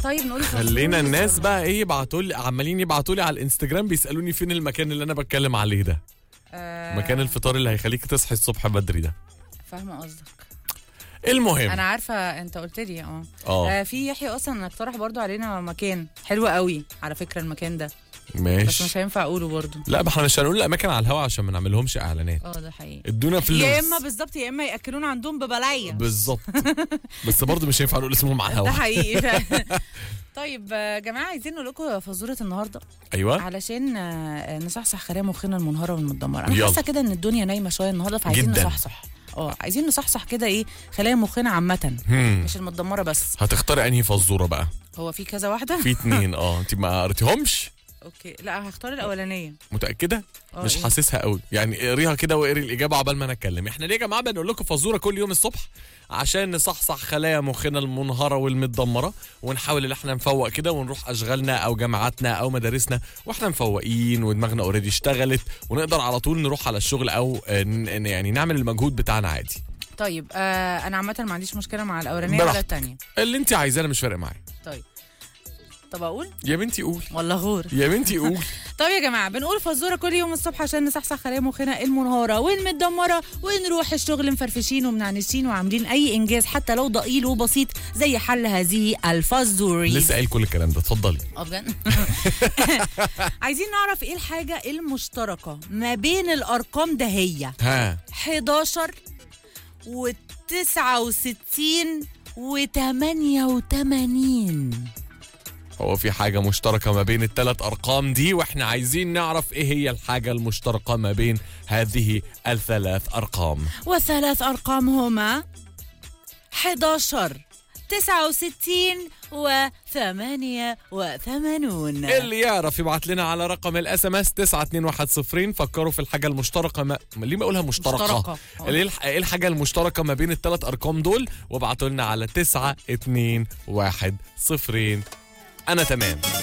طيب نقول خلينا الناس بقى ايه يبعتوا لي عمالين يبعتوا لي على الانستجرام بيسالوني فين المكان اللي انا بتكلم عليه ده آه مكان الفطار اللي هيخليك تصحي الصبح بدري ده فاهمه قصدك المهم انا عارفه انت قلت لي اه اه آه، في يحيى اصلا اقترح برضو علينا مكان حلو قوي على فكره المكان ده بس مش ماشي هينفع اقوله برضو لا ما احنا مش هنقول الاماكن على الهوا عشان ما نعملهمش اعلانات اه ده حقيقي ادونا فلوس يا اما بالظبط يا اما ياكلونا عندهم ببلايه بالظبط بس برضه مش هينفع نقول اسمهم على ده الهوا حقيقي فعلا. طيب يا جماعه عايزين نقول لكم فزوره النهارده ايوه علشان آه، نصحصح خلايا مخنا المنهاره والمتدمره انا يلا. حاسه كده ان الدنيا نايمه شويه النهارده فعايزين جداً. نصحصح اه عايزين نصحصح كده ايه خلايا مخنا عامه هم. مش المتدمره بس هتختار انهي فزوره بقى هو في كذا واحده في اتنين اه انت ما قريتيهمش اوكي لا هختار الاولانيه متاكده اه مش إيه؟ حاسسها قوي يعني اقريها كده واقري الاجابه عقبال ما انا اتكلم احنا ليه يا جماعه بنقول لكم فزوره كل يوم الصبح عشان نصحصح خلايا مخنا المنهاره والمتدمره ونحاول ان احنا نفوق كده ونروح اشغالنا او جامعاتنا او مدارسنا واحنا مفوقين ودماغنا اوريدي اشتغلت ونقدر على طول نروح على الشغل او آه، ن- يعني نعمل المجهود بتاعنا عادي طيب آه انا عامه ما عنديش مشكله مع الاولانيه ولا براحتك. الثانيه اللي انت عايزاه انا مش فارق معايا طيب طب اقول يا بنتي قول ولا غور يا بنتي قول طيب يا جماعه بنقول فزوره كل يوم الصبح عشان نصحصح خلايا مخنا المنهاره والمتدمره ونروح الشغل مفرفشين ومنعنشين وعاملين اي انجاز حتى لو ضئيل وبسيط زي حل هذه الفزوري لسه قايل كل الكلام ده اتفضلي اه بجد عايزين نعرف ايه الحاجه المشتركه ما بين الارقام ده هي ها 11 و 69 و 88 هو في حاجة مشتركة ما بين الثلاث أرقام دي وإحنا عايزين نعرف إيه هي الحاجة المشتركة ما بين هذه الثلاث أرقام والثلاث أرقام هما 11 69 و 88 اللي يعرف يبعت لنا على رقم الاس ام اس 92110 فكروا في الحاجة المشتركة ما... ليه بقولها مشتركة؟ مشتركة. اللي الح- ايه الحاجة المشتركة ما بين الثلاث أرقام دول وابعتوا لنا على 92110 أنا تمام